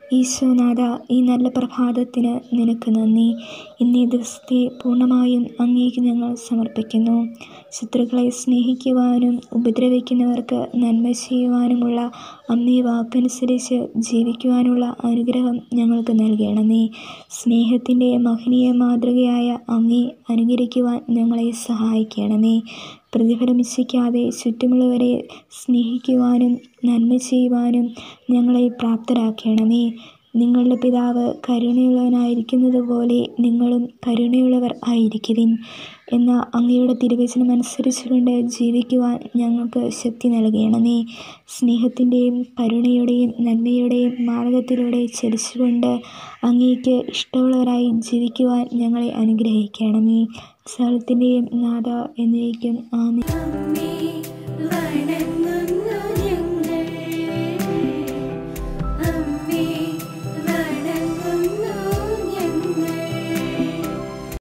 ഈശോനാഥ ഈ നല്ല പ്രഭാതത്തിന് നിനക്ക് നന്ദി ഇന്നീ ദിവസത്തെ പൂർണ്ണമായും അങ്ങേക്ക് ഞങ്ങൾ സമർപ്പിക്കുന്നു ശത്രുക്കളെ സ്നേഹിക്കുവാനും ഉപദ്രവിക്കുന്നവർക്ക് നന്മ ചെയ്യുവാനുമുള്ള അമ്മേ വാക്കനുസരിച്ച് ജീവിക്കുവാനുള്ള അനുഗ്രഹം ഞങ്ങൾക്ക് നൽകണമേ സ്നേഹത്തിൻ്റെ മഹനീയ മാതൃകയായ അങ്ങേ അനുകരിക്കുവാൻ ഞങ്ങളെ സഹായിക്കണമേ പ്രതിഫലമിച്ഛിക്കാതെ ചുറ്റുമുള്ളവരെ സ്നേഹിക്കുവാനും നന്മ ചെയ്യുവാനും ഞങ്ങളെ പ്രാപ്തരാക്കണമേ നിങ്ങളുടെ പിതാവ് കരുണയുള്ളവനായിരിക്കുന്നത് പോലെ നിങ്ങളും കരുണയുള്ളവർ ആയിരിക്കുവിൻ എന്ന അങ്ങയുടെ തിരുവചനം അനുസരിച്ചുകൊണ്ട് ജീവിക്കുവാൻ ഞങ്ങൾക്ക് ശക്തി നൽകണമേ സ്നേഹത്തിൻ്റെയും കരുണയുടെയും നന്മയുടെയും മാർഗത്തിലൂടെ ചലിച്ചുകൊണ്ട് അങ്ങേക്ക് ഇഷ്ടമുള്ളവരായി ജീവിക്കുവാൻ ഞങ്ങളെ അനുഗ്രഹിക്കണമേ സകലത്തിൻ്റെയും നാഥ എന്നേക്കും ആമേൻ അമ്മേ വണങ്ങുന്നു